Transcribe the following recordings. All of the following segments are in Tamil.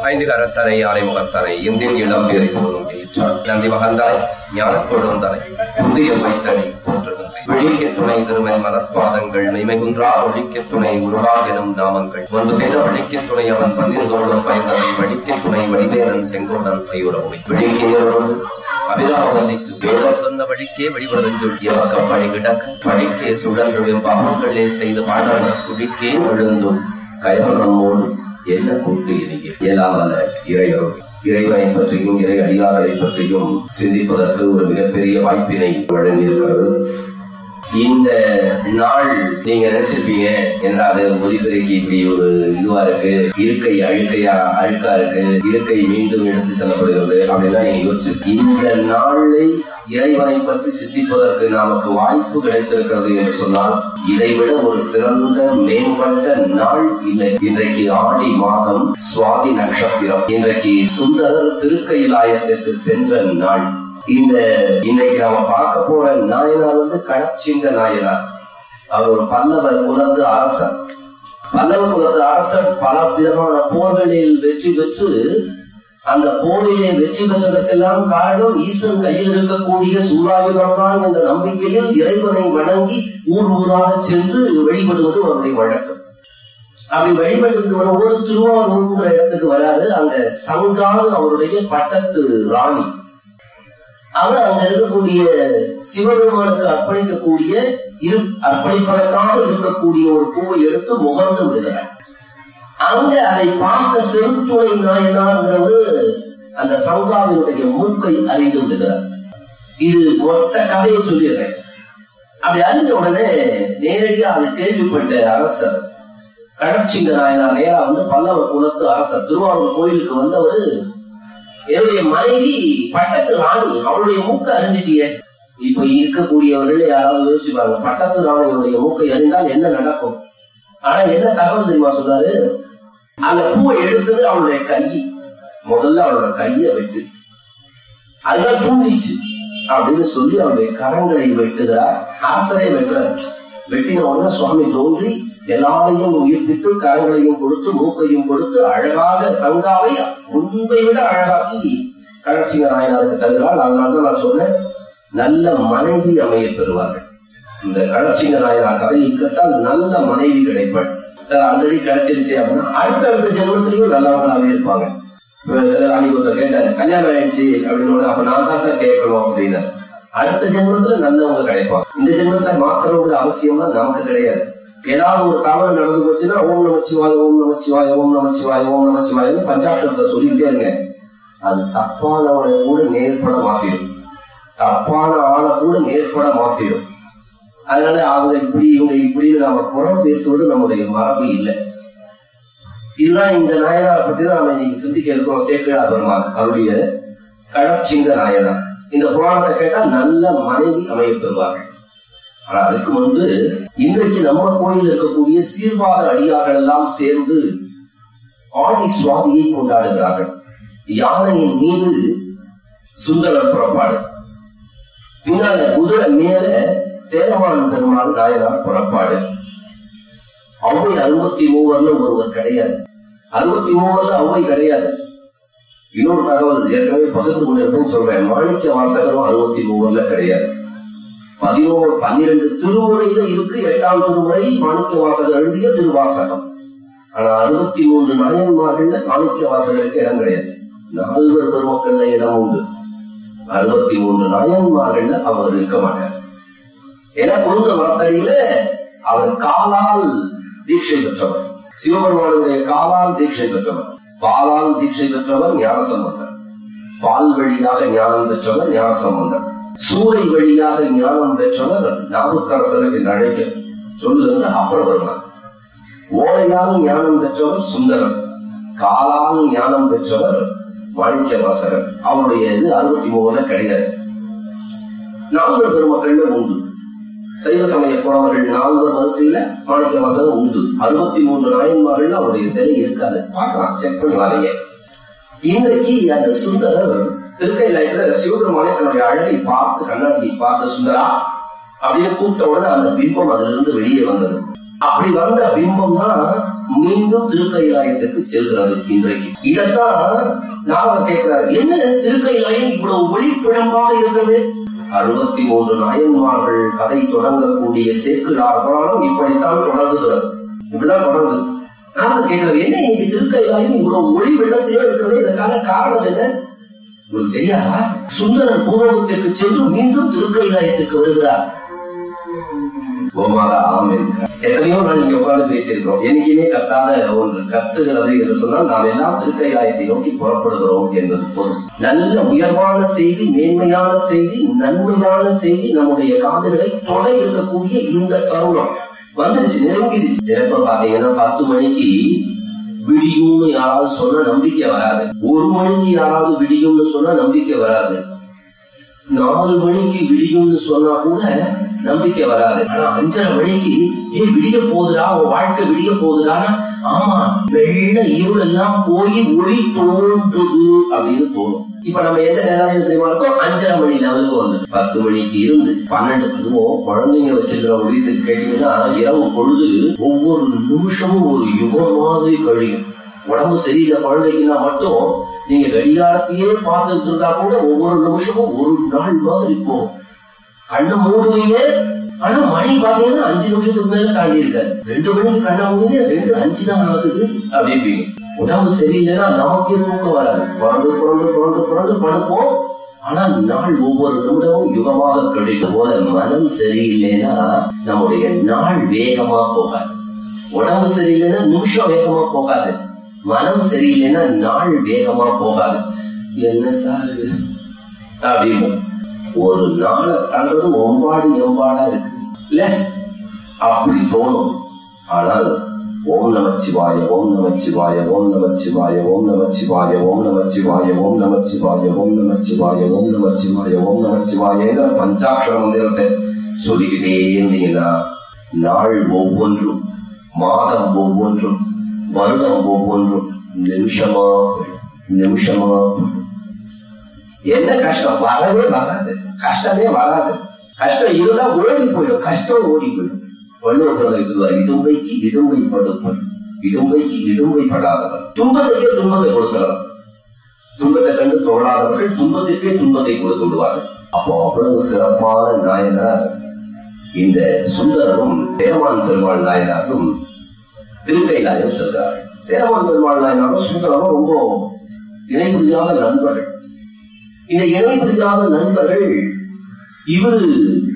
ஐந்து கரத்தனை யானை முகத்தனை இந்தின் இளம் பேரை போதும் ஏற்றார் நந்தி மகந்தனை ஞானக் கொழுந்தனை புதிய வைத்தனை போற்றுகின்றேன் விழிக்க துணை திருவன் மலர்பாதங்கள் மெய்மைகுன்றா ஒழிக்க துணை உருவாக எனும் நாமங்கள் ஒன்று சேர வழிக்க துணை அவன் பன்னிருந்தோடும் பயந்தனை வழிக்க துணை வடிவேலன் செங்கோடன் பையுறவை விழிக்கையோடு அபிராமவல்லிக்கு வேதம் சொன்ன வழிக்கே வழிபடுதன் சொல்லிய பக்கம் பழி கிடக்க பழிக்கே சுழன்று வெம்பாவங்களே செய்து பாடான குடிக்கே விழுந்தும் கயவனம்மோடு என்ன கூட்டு இனிய இயலாமல இறையருள் இறைவனை பற்றியும் இறை அடியாரை பற்றியும் சிந்திப்பதற்கு ஒரு மிகப்பெரிய வாய்ப்பினை வழங்கியிருக்கிறது இந்த நாள் நீங்க நினைச்சிருப்பீங்க என்ன அது ஒலிபெருக்கி இப்படி ஒரு இதுவா இருக்கு இருக்கை அழுக்கையா அழுக்கா இருக்கு இருக்கை மீண்டும் எடுத்து செல்லப்படுகிறது அப்படின்னா நீங்க யோசிச்சு இந்த நாளை இறைவனை பற்றி சிந்திப்பதற்கு நமக்கு வாய்ப்பு கிடைத்திருக்கிறது என்று சொன்னால் இதைவிட ஒரு சிறந்த மேம்பட்ட நாள் இல்லை இன்றைக்கு ஆடி மாதம் சுவாதி நட்சத்திரம் இன்றைக்கு சுந்தரர் திருக்கைலாயத்திற்கு சென்ற நாள் இந்த இன்னைக்கு நாம பார்க்க போற நாயனார் வந்து கடச்சிங்க நாயனார் அவர் ஒரு பல்லவர் குலத்து அரசர் பல்லவ குலத்து அரசர் பல விதமான போர்களில் வெற்றி பெற்று அந்த போரிலே வெற்றி பெற்றதற்கெல்லாம் காரணம் ஈசன் கையில் இருக்கக்கூடிய சூறாயுதம் தான் என்ற நம்பிக்கையில் இறைவனை வணங்கி ஊர் ஊராக சென்று வழிபடுவது அவருடைய வழக்கம் அப்படி வழிபட்டு வரும்போது திருவாரூர்ங்கிற இடத்துக்கு வராது அந்த சங்கான அவருடைய பட்டத்து ராணி அவர் அங்க இருக்கக்கூடிய சிவபெருமானுக்கு அர்ப்பணிக்கக்கூடிய இரு அர்ப்பணிப்பதற்காக இருக்கக்கூடிய ஒரு பூவை எடுத்து முகர்ந்து விடுகிறார் அங்க அதை பார்த்த செருத்துணை நாயனார்ங்கிறவர் அந்த சங்காவினுடைய மூக்கை அறிந்து விடுகிறார் இது மொத்த கதையை சொல்லிடுறேன் அப்படி அறிஞ்ச உடனே நேரடியா அதை கேள்விப்பட்ட அரசர் கடற்சிங்க நாயனார் நேரா வந்து பல்லவ குலத்து அரசர் திருவாரூர் கோயிலுக்கு வந்தவர் என்னுடைய மனைவி பட்டத்து ராணி அவளுடைய மூக்கை அறிஞ்சிட்டியே இப்ப இருக்கக்கூடியவர்கள் யாராவது யோசிச்சுப்பாங்க பட்டத்து ராணியுடைய மூக்கை அறிந்தால் என்ன நடக்கும் ஆனா என்ன தகவல் தெரியுமா சொன்னாரு அந்த பூவை எடுத்தது அவளுடைய கை முதல்ல அவளோட கைய வெட்டு அதுதான் தூண்டிச்சு அப்படின்னு சொல்லி அவருடைய கரங்களை வெட்டுகிறார் அரசரை வெட்டுறார் வெட்டின உடனே சுவாமி தோன்றி எல்லாரையும் உயிர்ப்பித்து கரங்களையும் கொடுத்து மூக்கையும் கொடுத்து அழகாக சங்காவை முன்பை விட அழகாக்கி கடற்சிங்க நாயனாருக்கு தருகிறாள் அதனால்தான் நான் சொன்னேன் நல்ல மனைவி அமைய பெறுவார்கள் இந்த கடற்சிங்க நாயனார் கதையை கேட்டால் நல்ல மனைவி கிடைப்பாள் சார் ஆல்ரெடி கிடைச்சிருச்சு அப்படின்னா அடுத்த அடுத்த ஜென்மத்திலையும் நல்லவங்களாவே இருப்பாங்க இப்ப சிலர் அன்னைக்கு ஒருத்தர் கேட்டாரு கல்யாணம் ஆயிடுச்சு அப்படின்னு உடனே, அப்ப நான் தான் சார் கேட்கணும் அப்படின்னு அடுத்த ஜென்மத்துல நல்லவங்க கிடைப்பாங்க இந்த ஜென்மத்துல மாத்தணுங்கிற அவசியம் தான் நமக்கு கிடையாது ஏதாவது ஒரு தவறு நடந்து போச்சுன்னா ஓம் நமச்சிவாய ஓம் நமச்சிவாய ஓம் நமச்சிவாய ஓம் நமச்சிவாயன்னு பஞ்சாட்சரத்தை சொல்லிக்கிட்டே இருங்க அது தப்பானவனை கூட நேர்பட மாத்திடும் தப்பான ஆளை கூட நேர்பட மாத்திடும் அதனால அவங்க இப்படி இவங்க இப்படின்னு நாம புறம் பேசுவது நம்முடைய மரபு இல்லை இதுதான் இந்த நாயனாரை பத்தி தான் நாம இன்னைக்கு சிந்திக்க இருக்கோம் சேக்கிழா பெருமாள் அவருடைய கடற்சிங்க நாயனார் இந்த புராணத்தை கேட்டா நல்ல மனைவி அமைய பெறுவார்கள் ஆனா அதுக்கு முன்பு இன்றைக்கு நம்ம கோயில் இருக்கக்கூடிய சீர்வாத அடியார்கள் எல்லாம் சேர்ந்து ஆடி சுவாதியை கொண்டாடுகிறார்கள் யானையின் மீது சுந்தரர் புறப்பாடு பின்னால குதிரை மேல சேரமான் பெருமாள் நாயனார் புறப்பாடு அவை அறுபத்தி மூவர்ல ஒருவர் கிடையாது அறுபத்தி மூவர்ல அவை கிடையாது இன்னொரு தகவல் ஏற்கனவே பகிர்ந்து கொண்டிருப்பேன்னு சொல்றேன் மாணிக்க வாசகரும் அறுபத்தி மூவர்ல கிடையாது பதினோரு பன்னிரண்டு திருமுறையில இருக்கு எட்டாம் திருமுறை மாணிக்க வாசகர் எழுதிய திருவாசகம் ஆனா அறுபத்தி மூன்று நாயன்மார்கள்ல மாணிக்க வாசகருக்கு இடம் கிடையாது நால்வர் பெருமக்கள்ல இடம் உண்டு அறுபத்தி மூன்று நாயன்மார்கள்ல அவர் இருக்க மாட்டார் ஏன்னா குருந்த மரத்தடியில அவர் காலால் தீட்சை பெற்றவர் சிவபெருமானுடைய காலால் தீட்சை பெற்றவர் பாலால் தீட்சை பெற்றவர் ஞானசம்பந்தர் பால் வழியாக ஞானம் பெற்றவர் ஞானசம்பந்தர் சூறை வழியாக ஞானம் பெற்றவர் நாவுக்கரசர் என்று அழைக்க சொல்லுகின்ற அப்பரபெருமான் ஓலையால் ஞானம் பெற்றவர் சுந்தரர் காலால் ஞானம் பெற்றவர் மாணிக்க வாசகர் அவருடைய இது அறுபத்தி மூணுல கிடையாது நால்வர் பெருமக்கள்ல உண்டு சைவ சமய புறவர்கள் நால்வர் வரிசையில மாணிக்க வாசகர் உண்டு அறுபத்தி மூன்று நாயன்மார்கள் அவருடைய சிலை இருக்காது பார்க்கலாம் செக் பண்ணலாம் நீங்க இன்றைக்கு அந்த சுந்தரர் திருக்கையில சிவபெருமானை தன்னுடைய அழகை பார்த்து கண்ணாடியை பார்த்து சுந்தரா அப்படின்னு கூப்பிட்ட உடனே அந்த பிம்பம் அதுல இருந்து வெளியே வந்தது அப்படி வந்த பிம்பம் தான் மீண்டும் திருக்கைலாயத்துக்கு செல்கிறது இன்றைக்கு இதைத்தான் நாம கேட்கிறாரு என்ன திருக்கைலாயம் இவ்வளவு ஒளிப்பிழம்பாக இருக்கிறது அறுபத்தி மூன்று நாயன்மார்கள் கதை தொடங்கக்கூடிய சேக்கிழார் புராணம் இப்படித்தான் தொடங்குகிறது இப்படிதான் தொடங்குது நாம கேட்கிறது என்ன இன்னைக்கு திருக்கைலாயம் இவ்வளவு ஒளி வெள்ளத்திலே இருக்கிறது இதற்கான காரணம் என்ன உங்களுக்கு தெரியாதா சுந்தரர் பூர்வகத்திற்கு சென்று மீண்டும் திருக்கைலாயத்துக்கு வருகிறார் கோமாதா ஆமென் எத்தனையோ நாள் இங்க உட்கார்ந்து பேசியிருக்கிறோம் என்னைக்குமே கத்தாத ஒன்று கத்துகிறது என்று சொன்னால் நாம் எல்லாம் திருக்கைலாயத்தை நோக்கி புறப்படுகிறோம் என்பது பொருள் நல்ல உயர்வான செய்தி மேன்மையான செய்தி நன்மையான செய்தி நம்முடைய காதுகளை தொட இருக்கக்கூடிய இந்த தருணம் வந்துடுச்சு நெருங்கிடுச்சு எப்ப பாத்தீங்கன்னா பத்து மணிக்கு விடியும்னு யாராவது சொன்னா நம்பிக்கை வராது ஒரு மணிக்கு யாராவது விடியும்னு சொன்னா நம்பிக்கை வராது நாலு மணிக்கு விடியும்னு சொன்னா கூட நம்பிக்கை வராது ஆனா அஞ்சரை மணிக்கு ஏ விடிய போகுதுடா உன் வாழ்க்கை விடிய போகுதுடானா ஆமா வெள்ள இருள் எல்லாம் போய் ஒளி தோன்றுது அப்படின்னு தோணும் இப்ப நம்ம எந்த நேரம் தெரியுமா இருக்கோம் அஞ்சரை மணி லெவலுக்கு வந்து பத்து மணிக்கு இருந்து பன்னெண்டு அதுவும் குழந்தைங்க வச்சிருக்கிற வீட்டுக்கு கேட்டீங்கன்னா இரவு பொழுது ஒவ்வொரு நிமிஷமும் ஒரு யுகம் மாதிரி கழியும் உடம்பு சரியில்லை குழந்தைக்குன்னா மட்டும் நீங்க கடிகாரத்தையே பார்த்துட்டு இருந்தா கூட ஒவ்வொரு நிமிஷமும் ஒரு நாள் மாதிரி போகும் கண்ணை மூடுவீங்க ஆனா மணி பாத்தீங்கன்னா அஞ்சு நிமிஷத்துக்கு மேல தாண்டி இருக்க ரெண்டு மணிக்கு கண்ணை மூடுங்க ரெண்டு அஞ்சு தான் ஆகுது அப்படிப்பீங்க உடம்பு சரியில்லைன்னா நமக்கே தூக்கம் வராது புரண்டு புரண்டு புரண்டு புரண்டு படுப்போம் ஆனா நாள் ஒவ்வொரு நிமிடமும் யுகமாக கழிக்கும் போல மனம் சரியில்லைன்னா நம்முடைய நாள் வேகமா போகாது உடம்பு சரியில்லைன்னா நிமிஷம் வேகமா போகாது மனம் சரியில்லைன்னா நாள் வேகமா போகாது என்ன சார் இது அப்படின்னு ஒரு நாளை தள்ளுறது ஒம்பாடு எம்பாடா இருக்கு இல்ல அப்படி தோணும் ஆனால் ஓம் நமச்சிவாய ஓம் நமச்சிவாய ஓம் நமச்சிவாய ஓம் நமச்சிவாய ஓம் நமச்சிவாய ஓம் நமச்சிவாய ஓம் நமச்சிவாய ஓம் நமச்சிவாய ஓம் நமச்சிவாயங்கிற பஞ்சாட்சர மந்திரத்தை சொல்லிக்கிட்டே இருந்தீங்கன்னா நாள் ஒவ்வொன்றும் மாதம் ஒவ்வொன்றும் வருடம் ஒவ்வொன்றும் நிமிஷமா போயிடும் நிமிஷமா போயிடும் என்ன கஷ்டம் வரவே வராது கஷ்டமே வராது கஷ்டம் இருந்தா ஓடி போயிடும் கஷ்டம் ஓடி போயிடும் வள்ளுவர் சொல்லுவார் இடும்பைக்கு இடும்பை படுப்பன் இடும்பைக்கு இடும்பை படாதவர் துன்பத்துக்கே துன்பத்தை கொடுக்கிறவர் துன்பத்தை கண்டு தோழாதவர்கள் துன்பத்திற்கே துன்பத்தை கொடுத்து விடுவார்கள் அப்போ அவ்வளவு சிறப்பான நாயனார் இந்த சுந்தரரும் சேரமான் பெருமாள் நாயனாரும் திருக்கைலாயம் செல்கிறார்கள் சேரமான் பெருமாள் நாயனாரும் சுந்தரரும் ரொம்ப இணைப்புரியாத நண்பர்கள் இந்த இணைப்புரியாத நண்பர்கள் இவரு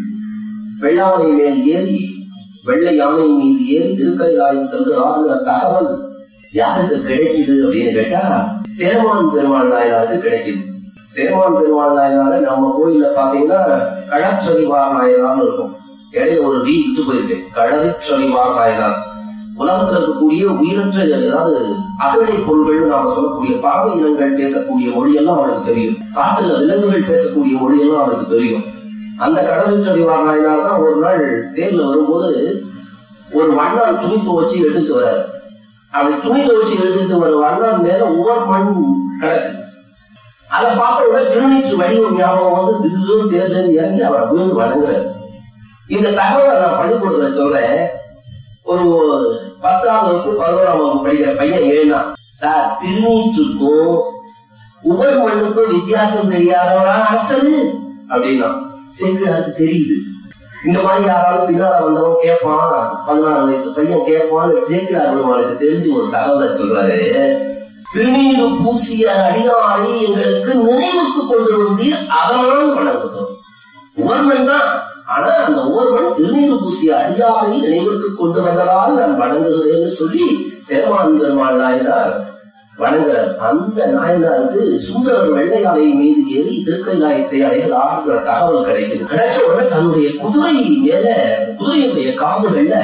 வெள்ளானை மேல் ஏறி வெள்ளை யானை மீது ஏறி திருக்கைலாயம் செல்கிறாருங்கிற தகவல் யாருக்கு கிடைக்குது அப்படின்னு கேட்டா சேரமான் பெருமாள் நாயனாருக்கு கிடைக்குது சேரமான் பெருமாள் நாயனார நம்ம கோயில்ல பாத்தீங்கன்னா கழற்றறிவார் நாயனார்னு இருக்கும் இடையில ஒரு ரீ விட்டு போயிருக்கு கழறிற்றறிவார் நாயனார் உலகத்துல இருக்கக்கூடிய உயிரற்ற அதாவது அகடை பொருள்கள் நாம சொல்லக்கூடிய பறவை இனங்கள் பேசக்கூடிய மொழியெல்லாம் அவருக்கு தெரியும் காட்டுல விலங்குகள் பேசக்கூடிய மொழியெல்லாம் அவருக்கு தெரியும் அந்த கடலிச்சொலிவார் நாயனார் தான் ஒரு நாள் தேர்ல வரும்போது ஒரு வண்ணான் துணி துவச்சி எடுத்துட்டு வர அப்படி துணி துவச்சி எடுத்துட்டு வர வண்ணான் மேல ஒவ்வொரு மண் கிடக்கு அதை பார்த்த உடனே திருநீற்று வடிவம் ஞாபகம் வந்து திடீர்னு தேர்ல இருந்து இறங்கி அவரை விழுந்து வணங்குறாரு இந்த தகவலை நான் பள்ளிக்கூடத்துல சொல்றேன் ஒரு பத்தாம் வகுப்பு பதினோராம் வகுப்பு படிக்கிற பையன் எழுனா சார் திருநீற்றுக்கும் உபர் மண்ணுக்கும் வித்தியாசம் தெரியாதவனா அசலு அப்படின்னா சேக்கிழாருக்கு தெரியுது இந்த மாதிரி யாராவது பின்னால வந்தவன் கேட்பான் பதினாறு வயசு பையன் கேட்பான்னு சேக்கிழார் பெருமானுக்கு தெரிஞ்சு ஒரு தகவலை சொல்றாரு திருநீரு பூசிய அடியாரை எங்களுக்கு நினைவுக்கு கொண்டு வந்தீர் அதனால் வணங்குகிறோம் உவர்மன் தான் ஆனா அந்த உவர்மன் திருநீரு பூசிய அடியாரை நினைவுக்கு கொண்டு வந்ததால் நான் வணங்குகிறேன்னு சொல்லி சேரமான் பெருமாள் நாயனார் வணங்குறார் அந்த நாயனாருக்கு சுந்தரர் வெள்ளையாலை மீது ஏறி திருக்கைலாயத்தை அடைகிறார்ங்கிற தகவல் கிடைக்குது கிடைச்ச உடனே தன்னுடைய குதிரை மேல குதிரையுடைய காதுகள்ல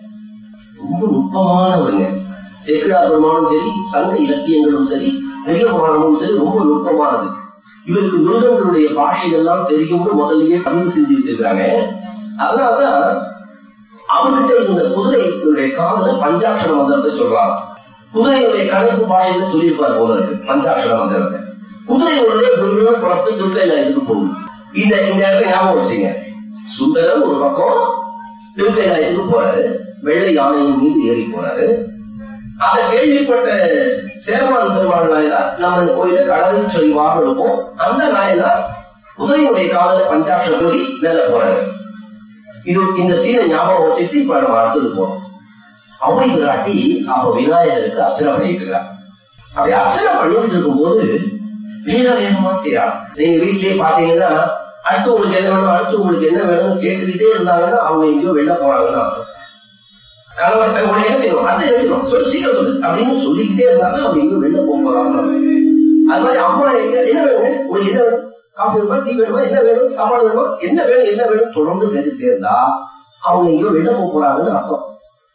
ரொம்ப நுட்பமானவருங்க சேக்கிழார் பெருமானும் சரி சங்க இலக்கியங்களும் சரி பெரிய புராணமும் சரி ரொம்ப நுட்பமானது இவருக்கு மிருகங்களுடைய பாஷைகள்லாம் தெரியும்னு முதல்லயே பதிவு செஞ்சு வச்சிருக்காங்க அதனாலதான் அவர்கிட்ட இருந்த குதிரையினுடைய காதுல பஞ்சாட்சர மந்திரத்தை சொல்றாங்க குதிரையுடைய கணக்கு பாஷையில சொல்லியிருப்பார் போல இருக்கு பஞ்சாட்சர மந்திரத்தை குதிரை உடனே குருன்னு புறப்பட்டு திருக்கைலாயத்துக்கு போகும் இந்த இந்த இடத்துல ஞாபகம் வச்சுங்க சுந்தரம் ஒரு பக்கம் திருக்கைலாயத்துக்கு போறாரு வெள்ளை யானையின் மீது ஏறி போறாரு அதை கேள்விப்பட்ட சேரமான் பெருமாள் நாயனார் நம்ம இந்த கோயில கடலில் சொல்வாக இருப்போம் அந்த நாயனார் குதிரையுடைய காலில் பஞ்சாட்ச கூறி மேல போறாரு இது இந்த சீனை ஞாபகம் வச்சுட்டு இப்ப நம்ம அடுத்தது போறோம் அவை விராட்டி அப்ப விநாயகருக்கு அர்ச்சனை பண்ணிட்டு இருக்கிறார் அப்படி அர்ச்சனை பண்ணிட்டு இருக்கும்போது வேக வேகமா செய்யறாங்க நீங்க வீட்லயே பாத்தீங்கன்னா அடுத்து உங்களுக்கு என்ன வேணும் அடுத்து உங்களுக்கு என்ன வேணும்னு கேட்டுக்கிட்டே இருந்தாங்கன்னா அவங்க எங்கேயோ வெளில போறாங்கன்னு அர்த்தம் கணவர் "ஏய், உனக்கு என்ன செய்யணும் அடுத்து என்ன செய்யணும் சொல்லு சீக்கிரம் சொல்லு அப்படின்னு சொல்லிக்கிட்டே இருந்தாங்கன்னா அவங்க எங்கேயோ வெளில போக போறாங்கன்னு அர்த்தம். அது மாதிரி அம்மா எங்க என்ன வேணுங்க உனக்கு என்ன வேணும் காஃபி வேணுமா டீ வேணுமா என்ன வேணும் சாப்பாடு வேணுமா என்ன வேணும் என்ன வேணும் தொடர்ந்து கேட்டுக்கிட்டே இருந்தா அவங்க எங்கேயோ வெளில போக போறாங்கன்னு அர்த்தம்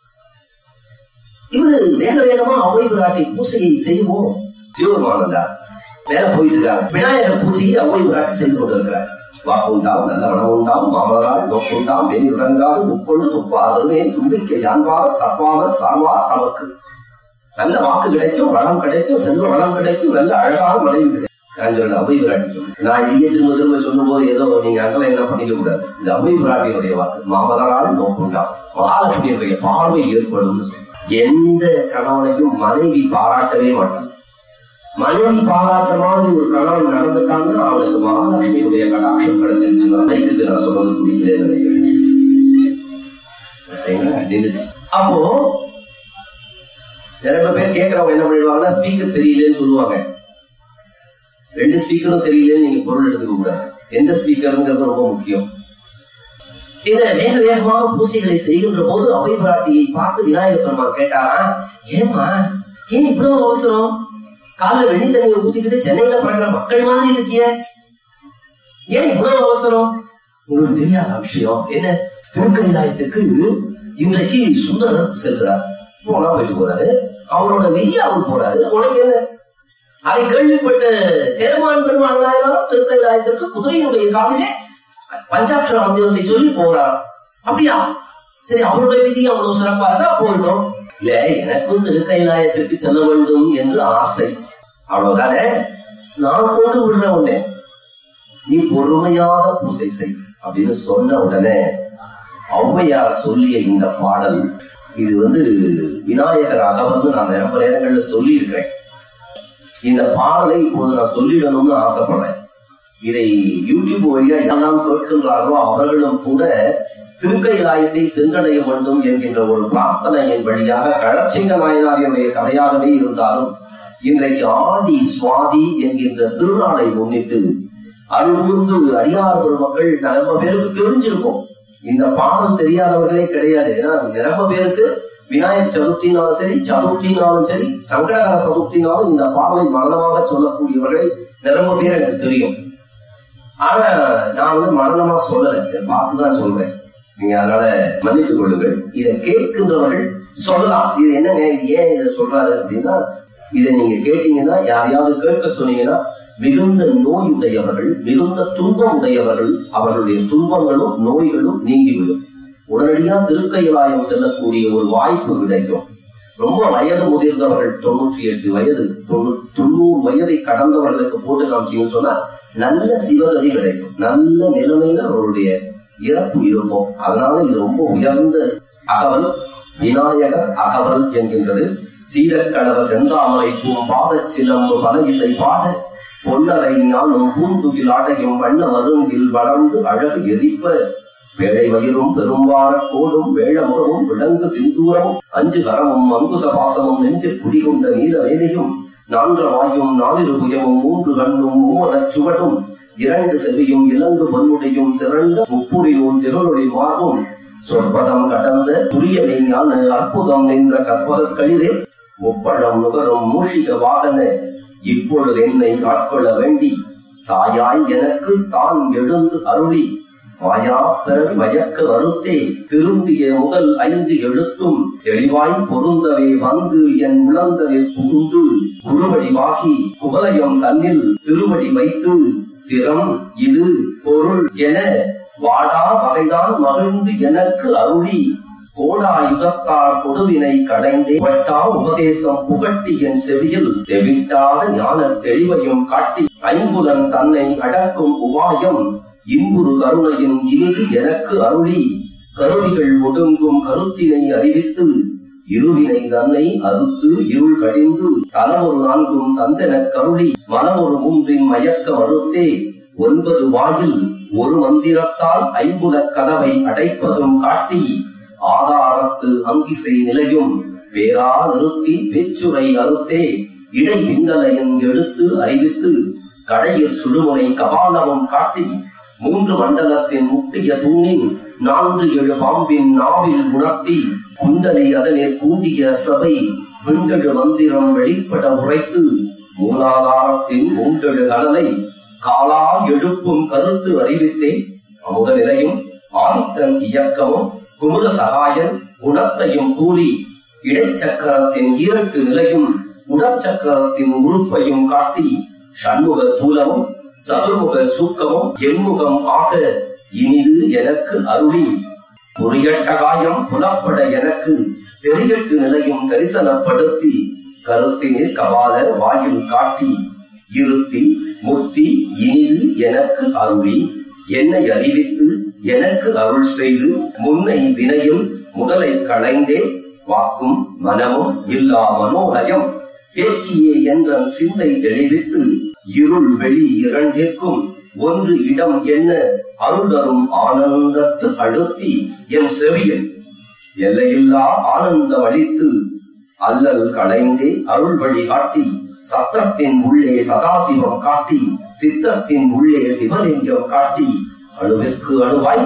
இவரு வேக வேகமா அவை விராட்டி பூசையை செய்வோம் சிவபெருமானந்தா மேல போயிட்டு இருக்காங்க விநாயகர் பூஜையை அவை விராட்டி செய்து கொண்டிருக்கிறார் வாக்குண்டாம் நல்ல மனமுண்டாம் மாமலரால் நோக்குண்டாம் வெளி உடங்காது முப்பொழுது துப்பாதருமே தும்பிக்கை யான்பார் தப்பாமல் சார்வார் தமக்கு நல்ல வாக்கு கிடைக்கும் வளம் கிடைக்கும் செல்வ வளம் கிடைக்கும் நல்ல அழகான மனைவி கிடைக்கும் நான் சொல்ல அவை விராட்டி சொல்றேன் நான் இதையே திரும்ப திரும்ப சொல்லும் போது ஏதோ நீங்க அங்கெல்லாம் எல்லாம் பண்ணிக்க கூடாது இது அவை விராட்டியினுடைய வாக்கு மாமலரால் நோக்குண்டாம் மகாலட்சுமியுடைய பார்வை ஏற்படும் எந்த கணவனையும் மனைவி பாராட்டவே மாட்டான் மனைவி பாராட்ட மாதிரி ஒரு கணவன் நடந்துட்டாங்கன்னா அவனுக்கு மகாலட்சுமியுடைய கடாட்சம் கிடைச்சிருச்சுன்னா மைக்குக்கு நான் சொல்றது பிடிக்கலன்னு நினைக்கிறேன் சரிங்களா? நின்னுச்சு. அப்போ நிறைய பேர் கேட்கறவங்க என்ன பண்ணிடுவாங்கன்னா ஸ்பீக்கர் சரியில்லைன்னு சொல்லுவாங்க ரெண்டு ஸ்பீக்கரும் சரியில்லைன்னு நீங்க பொருள் எடுத்துக்க கூடாது எந்த ஸ்பீக்கருங்கிறது ரொம்ப முக்கியம் இந்த வேக வேகமாக பூசைகளை செய்கின்ற போது அவை பிராட்டியை பார்த்து விநாயகர் பெருமான் கேட்டாரா ஏமா ஏன் இவ்வளவு அவசரம் காலைல வெண்ணி தண்ணியை ஊத்திக்கிட்டு சென்னையில பழகிற மக்கள் மாதிரி இருக்கிய ஏன் இவ்வளவு அவசரம் உங்களுக்கு தெரியாத விஷயம் என்ன திருக்கைலாயத்துக்கு இன்றைக்கு சுந்தரர் செல்கிறார் போனா போயிட்டு போறாரு அவரோட வெளியே அவர் போறாரு உனக்கு என்ன அதை கேள்விப்பட்ட சேரமான் பெருமாள் நாயனாரும் திருக்கைலாயத்திற்கு குதிரையினுடைய காலிலே பஞ்சாட்சர மந்திரத்தை சொல்லி போறார் அப்படியா சரி அவருடைய விதி அவ்வளவு சிறப்பா இருக்கா போயிட்டோம் இல்ல எனக்கும் திருக்கைலாயத்திற்கு செல்ல வேண்டும் என்று ஆசை அவ்வளவுதானே நான் கொண்டு விடுற உடனே நீ பொறுமையாக பூசை செய் அப்படின்னு சொன்ன உடனே ஔவையார் சொல்லிய இந்த பாடல் இது வந்து விநாயகர் அகவல்னு நான் ரொம்ப நேரங்கள்ல சொல்லி இருக்கிறேன் இந்த பாடலை இப்போது நான் சொல்லிடணும்னு ஆசைப்படுறேன் இதை யூடியூப் வழியா யாரெல்லாம் கேட்கின்றார்களோ அவர்களும் கூட திருக்கைலாயத்தை சென்றடைய வேண்டும் என்கின்ற ஒரு பிரார்த்தனையின் வழியாக கழச்சிங்க நாயனாரியுடைய கதையாகவே இருந்தாலும் இன்றைக்கு ஆடி சுவாதி என்கின்ற திருநாளை முன்னிட்டு அருள்முந்து அடியார் பெருமக்கள் ரொம்ப பேருக்கு தெரிஞ்சிருக்கும் இந்த பாடல் தெரியாதவர்களே கிடையாது ஏன்னா நிரம்ப பேருக்கு விநாயகர் சதுர்த்தினாலும் சரி சதுர்த்தினாலும் சரி சங்கடகர சதுர்த்தினாலும் இந்த பாடலை மரணமாக சொல்லக்கூடியவர்களை நிரம்ப பேர் எனக்கு தெரியும் ஆனா நான் வந்து மரணமா சொல்லல இதை பார்த்துதான் சொல்றேன் நீங்க அதனால மன்னித்துக் கொள்ளுங்கள் இதை கேட்கின்றவர்கள் சொல்லலாம் இது என்னங்க இது ஏன் இதை சொல்றாரு அப்படின்னா இதை நீங்க கேட்டீங்கன்னா யாரையாவது கேட்க சொன்னீங்கன்னா மிகுந்த நோய் உடையவர்கள் மிகுந்த துன்பம் உடையவர்கள் அவர்களுடைய துன்பங்களும் நோய்களும் நீங்கிவிடும் உடனடியா திருக்கைலாயம் செல்லக்கூடிய ஒரு வாய்ப்பு கிடைக்கும் ரொம்ப வயது முதிர்ந்தவர்கள் தொண்ணூற்றி எட்டு வயது தொண்ணூ- தொண்ணூறு வயதை கடந்தவர்களுக்கு போட்டு காமிச்சீங்கன்னு சொன்னா நல்ல சிவகதி கிடைக்கும் நல்ல நிலைமையில அவருடைய இறப்பு இருக்கும் அதனால இது ரொம்ப உயர்ந்த அகவல் விநாயகர் அகவல் என்கின்றது சீதக்கடவ செந்தாமரை பூம்பாதச் சிலம்பு பல இசை பாட பொன்னரை ஞானம் பூந்துகில் ஆடையும் வண்ண வருங்கில் வளர்ந்து அழகு எரிப்ப வேளை வயிறும் பெரும்பார கோடும் வேழமுகமும் விலங்கு சிந்தூரமும் அஞ்சு கரமும் அங்குச பாசமும் நெஞ்சில் குடிகொண்ட நீல வேலையும் நான்ற வாயும் நாலிரு புயமும் மூன்று கண்ணும் மூவதச் சுவடும் இரண்டு செவியும் இலங்கு பொன்முடையும் திரண்ட முப்புரியும் திருளொளி மார்பும் சொற்பதம் கடந்த துரிய மெய்ஞான அற்புதம் நின்ற கற்பக களிரே முப்பழம் நுகரும் மூஷிக வாகன இப்பொழுது என்னை ஆட்கொள்ள வேண்டி தாயாய் எனக்கு தான் எழுந்து அருளி மாயா பிறவி மயக்க வருத்தே திருந்திய முதல் ஐந்து எழுத்தும் தெளிவாய் பொருந்தவே வந்து என் உளந்தலில் புகுந்து குருவடிவாகி குவலயம் தன்னில் திருவடி வைத்து திறம் இது பொருள் என வாடா வகைதான் மகிழ்ந்து எனக்கு அருளி கோடா யுகத்தார் கொடுவினை கடைந்தே வட்டா உபதேசம் புகட்டி என் செவியில் தெவிட்டாத ஞான தெளிவையும் காட்டி ஐம்புலன் தன்னை அடக்கும் உபாயம் இன்புறு கருணையின் இனிது எனக்கு அருளி கருவிகள் ஒடுங்கும் கருத்தினை அறிவித்து இருவினை தன்னை அறுத்து இருள் கடிந்து தலமொரு நான்கும் தந்தெனக் கருளி மனமொரு மூன்றின் மயக்க மறுத்தே ஒன்பது வாயில் ஒரு மந்திரத்தால் ஐம்புலக் கதவை அடைப்பதும் காட்டி ஆதாரத்து அங்கிசை நிலையும் பேரா நிறுத்தி பேச்சுரை அறுத்தே இடை பிந்தலையின் எடுத்து அறிவித்து கடையிற் சுடுமுனை கபாலமும் காட்டி மூன்று மண்டலத்தின் முட்டிய தூணின் நான்கு ஏழு பாம்பின் நாவில் உணர்த்தி குண்டலை அதனில் கூடிய சபை விண்டெழு மந்திரம் வெளிப்பட உரைத்து மூலாதாரத்தின் மூன்றெழு கடலை காலால் எழுப்பும் கருத்து அறிவித்தே அமுத நிலையும் ஆதித்தன் இயக்கமும் குமுத சகாயன் குணத்தையும் கூறி இடைச்சக்கரத்தின் ஈரட்டு நிலையும் உடற்சக்கரத்தின் உறுப்பையும் காட்டி சண்முக தூலமும் சதுர்முக சூக்கமும் எண்முகம் ஆக இனிது எனக்கு அருளி பொறியட்ட காயம் புலப்பட எனக்கு தெரியட்டு நிலையும் தரிசனப்படுத்தி கருத்தினில் கபால வாயில் காட்டி இருத்தி முத்தி இனிது எனக்கு அருளி என்னை அறிவித்து எனக்கு அருள் செய்து முன்னை வினையும் முதலை களைந்தே வாக்கும் மனமும் இல்லா மனோலயம் தேக்கியே என்றன் சிந்தை தெளிவித்து இருள் வெளி இரண்டிற்கும் ஒன்று இடம் என்ன அருள்தரும் ஆனந்தத்து அழுத்தி என் செவியில் எல்லையில்லா ஆனந்தம் அளித்து அல்லல் களைந்தே அருள் வழி காட்டி சத்தத்தின் உள்ளே சதாசிவம் காட்டி சித்தத்தின் உள்ளே சிவலிங்கம் காட்டி அணுவிற்கு அணுவாய்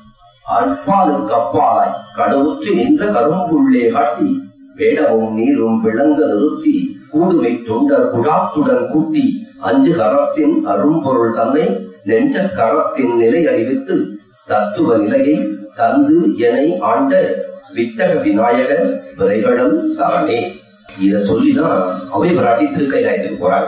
அற்பாலுக்கு அப்பாலாய் கடவுற்றி நின்ற கரும்புள்ளே காட்டி வேடமும் நீரும் விளங்க நிறுத்தி கூடுமை தொண்டர் குழாத்துடன் கூட்டி அஞ்சு கரத்தின் அரும்பொருள் தன்னை நெஞ்ச கரத்தின் நிலை அறிவித்து தத்துவ நிலையை தந்து எனை ஆண்ட வித்தக விநாயக விரைகடல் சரணே இத சொல்லிதான் அவை பிராட்டி திருக்கைலாயத்துக்கு போறாங்க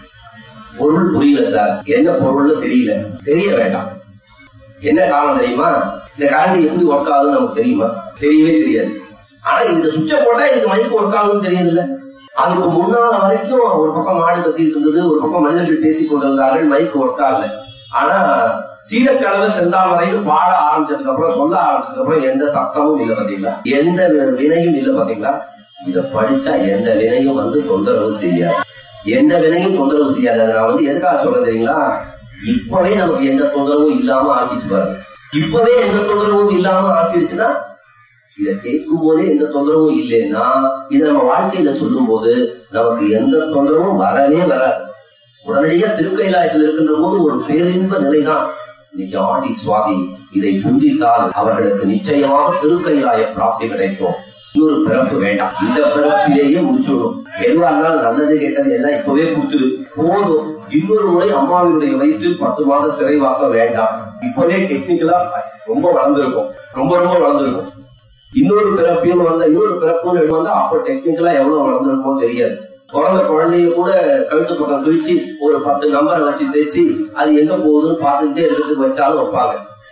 பொருள் புரியல சார் என்ன பொருள்னு தெரியல தெரிய வேண்டாம் என்ன காரணம் தெரியுமா இந்த கரண்ட் எப்படி ஒர்க் ஆகுதுன்னு நமக்கு தெரியுமா தெரியவே தெரியாது ஆனா இந்த சுவிட்சை போட்டா இது மைக் ஒர்க் ஆகுதுன்னு தெரியுதுல்ல அதுக்கு முன்னால வரைக்கும் ஒரு பக்கம் மாடு கத்திட்டு இருந்தது ஒரு பக்கம் மனிதர்கள் பேசிக் கொண்டிருந்தார்கள் மைக் ஒர்க் ஆகல ஆனா சீரக்கலவை செந்தாமரைன்னு பாட ஆரம்பிச்சதுக்கு அப்புறம் சொல்ல ஆரம்பிச்சதுக்கு அப்புறம் எந்த சத்தமும் இல்ல பாத்தீங்களா எந்த வினையும் இல்ல பாத்தீங்களா இத படிச்சா எந்த வினையும் வந்து தொந்தரவு செய்யாது எந்த வினையும் தொந்தரவு செய்யாது அதை நான் வந்து எதுக்காக சொல்றேன் தெரியுங்களா இப்பவே நமக்கு எந்த தொந்தரவும் இல்லாம ஆக்கிச்சு பாருங்க இப்பவே எந்த தொந்தரவும் இல்லாம ஆக்கிடுச்சுன்னா இத கேட்கும் போதே எந்த தொந்தரவும் இல்லைன்னா இத நம்ம வாழ்க்கையில சொல்லும் போது நமக்கு எந்த தொந்தரவும் வரவே வராது உடனடியா திருக்கைலாயத்தில் இருக்கின்ற போது ஒரு பேரின்ப நிலைதான் இன்னைக்கு ஆடி சுவாமி இதை சிந்தித்தால் அவர்களுக்கு நிச்சயமாக திருக்கைலாய பிராப்தி கிடைக்கும் இன்னொரு பிறப்பு வேண்டாம் இந்த பிறப்பிலேயே முடிச்சுடும் எதுவா இருந்தாலும் நல்லது கெட்டது எல்லாம் இப்பவே கொடுத்துரு போதும் இன்னொரு முறை அம்மாவினுடைய வயிற்றில் பத்து மாத சிறைவாசம் வேண்டாம் இப்பவே டெக்னிக்கலா ரொம்ப வளர்ந்துருக்கும் ரொம்ப ரொம்ப வளர்ந்துருக்கும் இன்னொரு பிறப்பின்னு வந்தா இன்னொரு பிறப்புன்னு வந்தா அப்ப டெக்னிக்கலா எவ்வளவு வளர்ந்துருக்குமோ தெரியாது பிறந்த குழந்தைய கூட கழுத்து பக்கம் கிழிச்சு ஒரு பத்து நம்பரை வச்சு தைச்சு அது எங்க போகுதுன்னு பார்த்துக்கிட்டே இருக்கிறதுக்கு வச்சாலும் வைப்பாங்க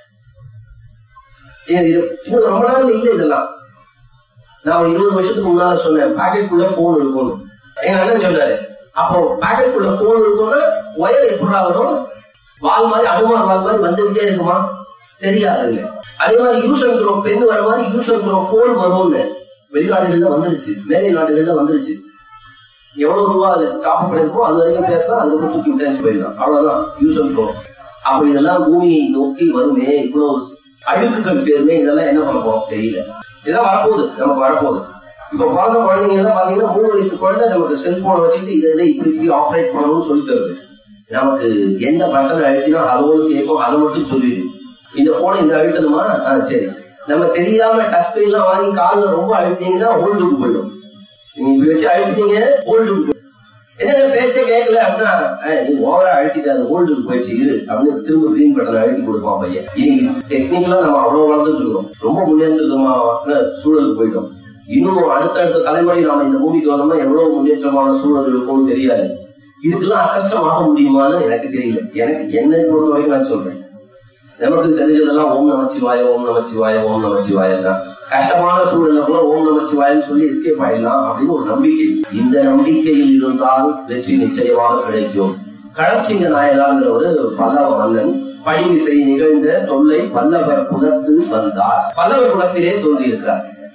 இது இது ரொம்ப நாள் இல்ல இதெல்லாம் நான் ஒரு இருபது வருஷத்துக்கு முன்னால சொன்னேன் பாக்கெட்டுக்குள்ள போன் இருக்கும்னு எங்க அண்ணன் சொன்னாரு அப்போ பாக்கெட்டுக்குள்ள போன் இருக்கும்னா ஒயர் எப்படா வரும் வால் மாதிரி அனுமார் வால் மாதிரி வந்துகிட்டே இருக்குமா தெரியாதுங்க அதே மாதிரி யூஸ் அண்ட் த்ரோ பெண் வர மாதிரி யூஸ் அண்ட் த்ரோ போன் வரும்னு வெளிநாடுகள்ல வந்துருச்சு மேலை நாடுகள்ல வந்துருச்சு எவ்வளவு ரூபா அது டாப் பண்ணிருக்கோ அது வரைக்கும் பேசலாம் அதுக்கு தூக்கி விட்டாச்சு போயிடலாம் அவ்வளவுதான் யூஸ் அண்ட் த்ரோ அப்ப இதெல்லாம் பூமியை நோக்கி வருமே இவ்வளவு அழுக்குகள் சேருமே இதெல்லாம் என்ன பண்ண போறோம் தெரியல இதெல்லாம் வரப்போகுது நமக்கு வரப்போகுது இப்ப பிறந்த குழந்தைங்க எல்லாம் பாத்தீங்கன்னா மூணு வயசு குழந்தை நமக்கு செல்போனை வச்சுக்கிட்டு இதை இதை இப்படி இப்படி ஆப்ரேட் பண்ணணும்னு சொல்லி தருது நமக்கு எந்த பட்டன் அழுத்தினா ஹலோன்னு கேட்கும் அதை மட்டும் சொல்லிடு இந்த போனை இந்த அழுத்தணுமா ஆ சரி நம்ம தெரியாம டச் ஸ்கிரீன் எல்லாம் வாங்கி கால்ல ரொம்ப அழுத்தினீங்கன்னா ஹோல்டுக்கு போயிடும் நீங்க இப்படி வச்சு அழுத்தினீங்க ஹோல்டுக்கு போயிடும் என்னங்க பேச்சே கேட்கல அப்படின்னா "ஏய், நீ ஓவரா அழுத்திட்டு அது ஹோல்டுக்கு போயிடுச்சு இரு அப்படின்னு திரும்ப கிரீன் பட்டன் அழுத்தி கொடுப்பான் பையன் இன்னைக்கு டெக்னிக்கலா நம்ம அவ்வளவு வளர்ந்துட்டு இருக்கோம் ரொம்ப முன்னேற்றமான சூழலுக்கு போயிட்டோம் இன்னும் அடுத்தடுத்த தலைமுறை நாம இந்த பூமிக்கு வந்தோம்னா எவ்வளவு முன்னேற்றமான சூழல் இருக்கும்னு தெரியாது இதுக்கெல்லாம் அக்கஷ்டமாக முடியுமான்னு எனக்கு தெரியல எனக்கு என்னை பொறுத்த வரைக்கும் நான் சொல்றேன் நமக்கு தெரிஞ்சதெல்லாம் ஓம் நமச்சிவாய ஓம் நமச்சிவாய ஓம் நமச்சிவாய தான் கஷ்டமான சூழல்ல கூட ஓம் நமச்சிவாயன்னு சொல்லி எஸ்கேப் ஆயிடலாம் அப்படின்னு ஒரு நம்பிக்கை இந்த நம்பிக்கையில் இருந்தால் வெற்றி நிச்சயமாக கிடைக்கும் களச்சிங்க நாயனாங்கிற ஒரு பல்லவ மன்னன் படிமிசை நிகழ்ந்த தொல்லை பல்லவர் குலத்து வந்தார் பல்லவர் குலத்திலே தோன்றியிருக்கிறார்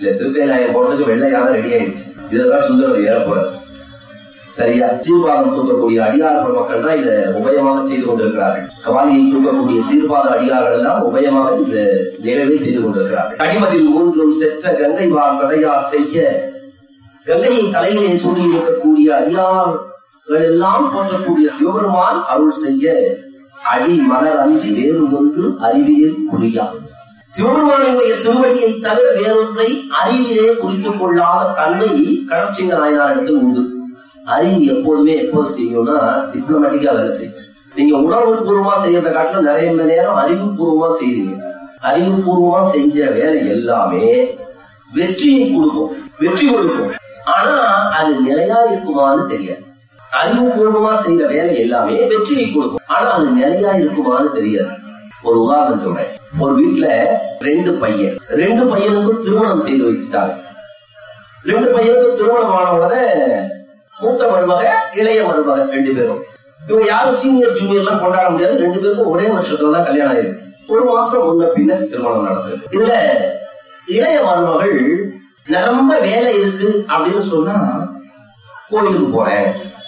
இல்ல திருக்கைலாயம் போறதுக்கு வெள்ளை யானை ரெடி ஆயிடுச்சு இதுதான் சுந்தரம் ஏற போறாரு சரியா சீர்பாதம் தூக்கக்கூடிய அடியார் மக்கள் தான் இதை உபயமாக செய்து கொண்டிருக்கிறார்கள் கவாலியை தூக்கக்கூடிய சீர்பாத அடியார்கள் எல்லாம் உபயமாக இந்த நிகழ்வை செய்து கொண்டிருக்கிறார்கள் அடிமதில் மூன்றும் செற்ற கங்கை வார் சடையார் செய்ய கங்கையை தலையிலே சூடி இருக்கக்கூடிய அடியார்கள் எல்லாம் போற்றக்கூடிய சிவபெருமான் அருள் செய்ய அடி மலர் அன்றி வேறு ஒன்று அறிவியல் குறியா சிவபெருமானுடைய திருவடியை தவிர வேறொன்றை அறிவிலே குறித்துக் கொள்ளாத தன்மை கடற்சிங்க நாயனாரிடத்தில் உண்டு அறிவு எப்போதுமே எப்போது செய்யும்னா டிப்ளமேட்டிக்கா வேலை செய்யும் நீங்க உணர்வு பூர்வமா செய்யறத காட்டிலும் நிறைய மணி நேரம் அறிவுபூர்வமா செய்வீங்க அறிவுபூர்வமா செஞ்ச வேலை எல்லாமே வெற்றியை கொடுக்கும் வெற்றி கொடுக்கும் ஆனா அது நிலையா இருக்குமான்னு தெரியாது அறிவுபூர்வமா செய்யற வேலை எல்லாமே வெற்றியை கொடுக்கும் ஆனா அது நிலையா இருக்குமான்னு தெரியாது ஒரு உதாரணம் சொல்றேன் ஒரு வீட்டுல ரெண்டு பையன் ரெண்டு பையனுக்கும் திருமணம் செய்து வச்சுட்டாங்க ரெண்டு பையனுக்கும் திருமணம் ஆன உடனே மூத்த மருமக இளைய மருமக ரெண்டு பேரும் இவங்க யாரும் சீனியர் ஜூனியர் எல்லாம் கொண்டாட முடியாது ரெண்டு பேருக்கும் ஒரே வருஷத்துல தான் கல்யாணம் ஆயிருக்கு ஒரு மாசம் முன்ன பின்ன திருமணம் நடந்திருக்கு இதுல இளைய மருமகள் நிரம்ப வேலை இருக்கு அப்படின்னு சொன்னா கோயிலுக்கு போறேன்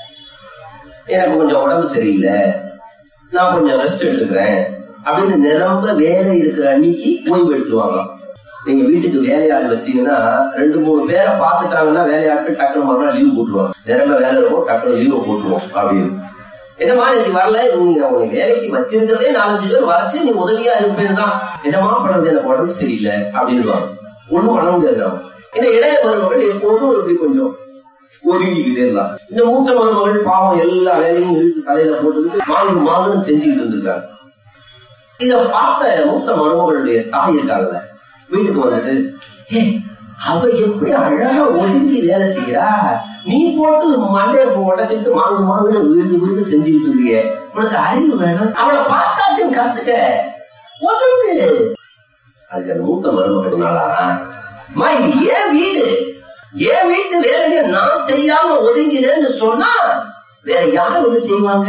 எனக்கு கொஞ்சம் உடம்பு சரியில்லை நான் கொஞ்சம் ரெஸ்ட் எடுத்துக்கிறேன் அப்படின்னு நிரம்ப வேலை இருக்கிற அன்னைக்கு ஓய்வு எடுத்துருவாங்க நீங்க வீட்டுக்கு வேலையாள் வச்சீங்கன்னா ரெண்டு மூணு பேரை பார்த்துட்டாங்கன்னா வேலையாட்கள் டக்குனு மறுநாள் லீவ் போட்டுருவாங்க நிரம்ப வேலை இருக்கும் டக்குனு லீவ் போட்டுருவோம் அப்படின்னு என்னமா நீ வரல நீங்க உன்னை வேலைக்கு வச்சிருக்கிறதே நாலஞ்சு பேர் வரைச்சு நீ உதவியா இருப்பேன்னு தான் என்னமா பண்றது எனக்கு உடம்பு சரியில்லை அப்படின்னு ஒண்ணும் பண்ண முடியாது நாம. இந்த இளைய மருமகள் எப்போதும் இப்படி கொஞ்சம் ஒதுங்கிக்கிட்டே இருந்தான் இந்த மூத்த மருமகள் பாவம் எல்லா வேலையும் இழுத்து தலையில போட்டுக்கிட்டு மாங்கு மாங்குன்னு செஞ்சுக்கிட்டு இருந்திருக்காங்க இத பார்த்த மூத்த மருமகளுடைய தாய் இருக்காங்கல்ல வீட்டுக்கு வந்துட்டு "ஏ, அவ எப்படி அழகா ஒதுங்கி வேலை செய்யறா நீ போட்டு மண்டைய உடைச்சிட்டு மாங்கு மாங்குன்னு விழுந்து விழுந்து செஞ்சுக்கிட்டு இருக்கிய உனக்கு அறிவு வேணும் அவளை பார்த்தாச்சும் கத்துக்க ஒதுங்கு அதுக்கு அந்த மூத்த மருமகனாலா அம்மா இது ஏன் வீடு ஏன் வீட்டு வேலையை நான் செய்யாம ஒதுங்கினேன்னு சொன்னா வேற யாரு வந்து செய்வாங்க